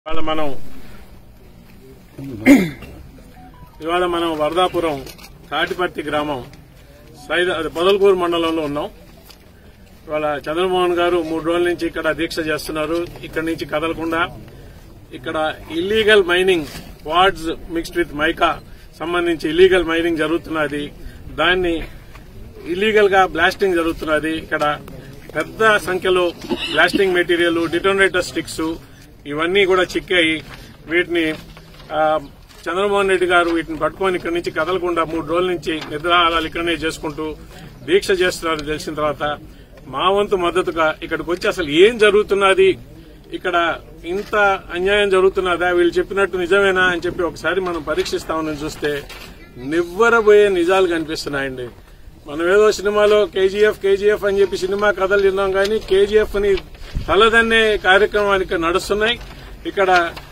ఇవాళ మనం ఇవాళ మనం వరదాపురం తాటిపర్తి గ్రామం సైద అది పొదలకూరు మండలంలో ఉన్నాం ఇవాళ చంద్రమోహన్ గారు మూడు రోజుల నుంచి ఇక్కడ దీక్ష చేస్తున్నారు ఇక్కడ నుంచి కదలకుండా ఇక్కడ illegal mining wards mixed with mica సంబంధించి ఇల్లీగల్ మైనింగ్ జరుగుతున్నది దాన్ని ఇల్లీగల్ గా బ్లాస్టింగ్ జరుగుతున్నది ఇక్కడ పెద్ద సంఖ్యలో బ్లాస్టింగ్ మెటీరియల్ డిటోనేటర్ స్టిక్స్ ఇవన్నీ కూడా చిక్కాయి వీటిని ఆ, చంద్రమోహన్ రెడ్డి గారు వీటిని పట్టుకొని ఇక్కడి నుంచి కదలకుండా మూడు రోజుల నుంచి నిద్రాహారాలు ఇక్కడనే చేసుకుంటూ దీక్ష చేస్తున్నారు తెలిసిన తర్వాత మా వంతు మద్దతుగా ఇక్కడికి వచ్చి అసలు ఏం జరుగుతున్నది ఇక్కడ ఇంత అన్యాయం జరుగుతున్నదా వీళ్ళు చెప్పినట్టు నిజమేనా అని చెప్పి ఒకసారి మనం పరీక్షిస్తామని చూస్తే నివ్వరబోయే నిజాలు కనిపిస్తున్నాయండి మనం ఏదో సినిమాలో కేజీఎఫ్ కేజీఎఫ్ అని చెప్పి సినిమా కథలు విన్నాం కానీ కేజీఎఫ్ ని తలదన్నే కార్యక్రమాలు ఇక్కడ నడుస్తున్నాయి ఇక్కడ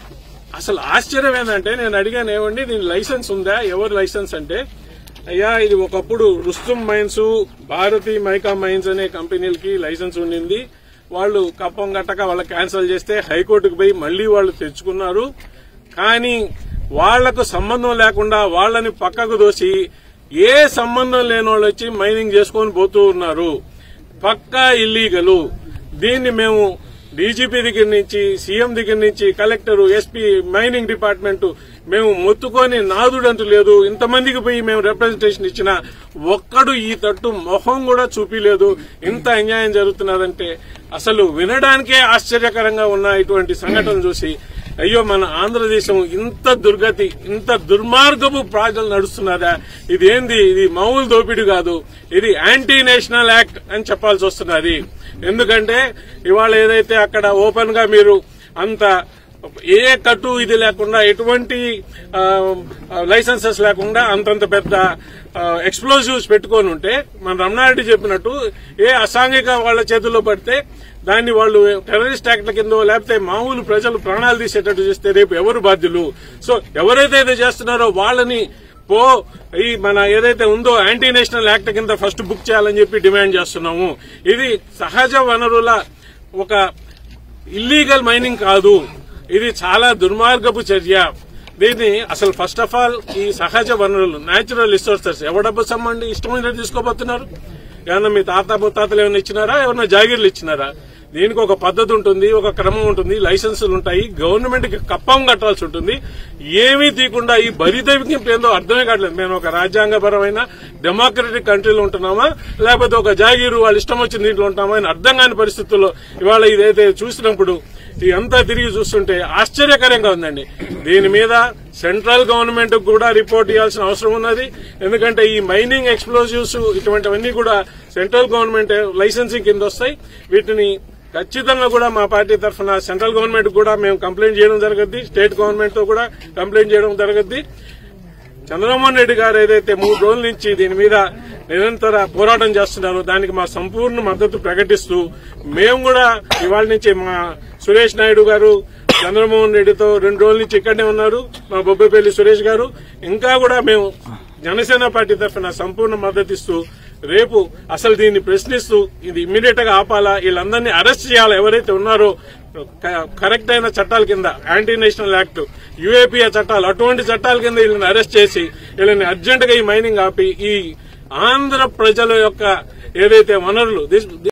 అసలు ఆశ్చర్యం ఏంటంటే నేను అడిగాను ఏమండి దీని లైసెన్స్ ఉందా ఎవరు లైసెన్స్ అంటే అయ్యా ఇది ఒకప్పుడు Rustam mines Bharati mica mines అనే కంపెనీలకి లైసెన్స్ ఉండింది వాళ్ళు కప్పం గట్టక వాళ్ళ క్యాన్సిల్ చేస్తే హైకోర్టుకు పోయి మళ్లీ వాళ్ళు తెచ్చుకున్నారు కానీ వాళ్లకు సంబంధం లేకుండా వాళ్ళని పక్కకు దోసి ఏ సంబంధం లేని వాళ్ళు వచ్చి మైనింగ్ చేసుకొని పోతూ ఉన్నారు పక్కా ఇల్లీగలు దీన్ని మేము డీజీపీ దగ్గర నుంచి సీఎం దగ్గర నుంచి కలెక్టర్ ఎస్పీ మైనింగ్ డిపార్ట్మెంట్ మేము మొత్తుకొని నాదుడంటూ లేదు ఇంతమందికి పోయి మేము రిప్రజెంటేషన్ ఇచ్చినా ఒక్కడు ఈ తట్టు మొహం కూడా చూపిలేదు ఇంత అన్యాయం జరుగుతున్నదంటే అసలు వినడానికే ఆశ్చర్యకరంగా ఉన్న ఇటువంటి సంఘటనలు చూసి అయ్యో మన ఆంధ్రదేశం ఇంత దుర్గతి ఇంత దుర్మార్గపు ప్రాజెక్టులు నడుస్తున్నదా ఇది ఏంది ఇది మామూలు దోపిడీ కాదు ఇది యాంటీ నేషనల్ యాక్ట్ అని చెప్పాల్సి వస్తున్నది ఎందుకంటే ఇవాళ ఏదైతే అక్కడ ఓపెన్ గా మీరు అంత ఏ కట్టు ఇది లేకుండా ఎటువంటి ఆ, లైసెన్సెస్ లేకుండా అంతంత పెద్ద ఎక్స్ప్లోజివ్స్ పెట్టుకొని ఉంటే మన రమణారెడ్డి చెప్పినట్టు ఏ అసాంఘిక వాళ్ళ చేతుల్లో పడితే దాన్ని వాళ్ళు టెర్రరిస్ట్ యాక్ట్ల కింద లేకపోతే మామూలు ప్రజలు ప్రాణాలు తీసేటట్టు చేస్తే రేపు ఎవరు బాధ్యులు సో ఎవరైతే ఇది చేస్తున్నారో వాళ్ళని పో ఈ మన ఏదైతే ఉందో యాంటీ నేషనల్ యాక్ట్ కింద ఫస్ట్ బుక్ చేయాలని చెప్పి డిమాండ్ చేస్తున్నాము ఇది సహజ వనరుల ఒక ఇల్లీగల్ మైనింగ్ కాదు ఇది చాలా దుర్మార్గపు చర్య దీన్ని అసలు ఫస్ట్ ఆఫ్ ఆల్ ఈ సహజ వనరులు న్యాచురల్ రిసోర్సెస్ ఎవడబ్బు సమ్మండి ఇష్టం వచ్చినట్టు తీసుకోబోతున్నారు ఏమన్నా మీ తాత ముత్తాతలు ఏమైనా ఇచ్చినారా ఏమన్నా జాగీర్లు ఇచ్చినారా దీనికి ఒక పద్ధతి ఉంటుంది ఒక క్రమం ఉంటుంది లైసెన్సులు ఉంటాయి గవర్నమెంట్ కి కప్పం కట్టాల్సి ఉంటుంది ఏమీ తీయకుండా ఈ బరితెవికింపు ఏందో అర్థమే కావట్లేదు మేము ఒక రాజ్యాంగపరమైన డెమోక్రటిక్ కంట్రీలో ఉంటున్నామా లేకపోతే ఒక జాగీరు వాళ్ళు ఇష్టం వచ్చిన దీంట్లో ఉంటామా అని అర్థం కాని పరిస్థితుల్లో ఇవాళ ఇదైతే చూసినప్పుడు ఇదంతా తిరిగి చూస్తుంటే ఆశ్చర్యకరంగా ఉందండి దీని మీద సెంట్రల్ గవర్నమెంట్ కూడా రిపోర్ట్ ఇవ్వాల్సిన అవసరం ఉన్నది ఎందుకంటే ఈ మైనింగ్ ఎక్స్ప్లోజివ్స్ ఇటువంటివన్నీ కూడా సెంట్రల్ గవర్నమెంట్ లైసెన్సింగ్ కింద వస్తాయి వీటిని ఖచ్చితంగా కూడా మా పార్టీ తరఫున సెంట్రల్ గవర్నమెంట్ కూడా మేము కంప్లైంట్ చేయడం జరగద్ది స్టేట్ గవర్నమెంట్ తో కూడా కంప్లైంట్ చేయడం జరగద్ది చంద్రమోహన్ రెడ్డి గారు ఏదైతే మూడు రోజుల నుంచి దీని మీద నిరంతర పోరాటం చేస్తున్నారో దానికి మా సంపూర్ణ మద్దతు ప్రకటిస్తూ మేము కూడా ఇవాళ నుంచి మా సురేష్ నాయుడు గారు చంద్రమోహన్ రెడ్డితో రెండు రోజుల నుంచి ఇక్కడనే ఉన్నారు మా బొబ్బపల్లి సురేష్ గారు ఇంకా కూడా మేము జనసేన పార్టీ తరఫున సంపూర్ణ మద్దతు ఇస్తూ రేపు అసలు దీన్ని ప్రశ్నిస్తూ ఇది ఇమ్మీడియట్ గా ఆపాలా వీళ్ళందరినీ అరెస్ట్ చేయాలా ఎవరైతే ఉన్నారో క- కరెక్ట్ అయిన చట్టాల కింద యాంటీ నేషనల్ యాక్ట్ యుఏపీఏ చట్టాలు అటువంటి చట్టాల కింద వీళ్ళని అరెస్ట్ చేసి వీళ్ళని అర్జెంట్ గా ఈ మైనింగ్ ఆపి ఈ ఆంధ్ర ప్రజల యొక్క ఏదైతే వనరులు దిస్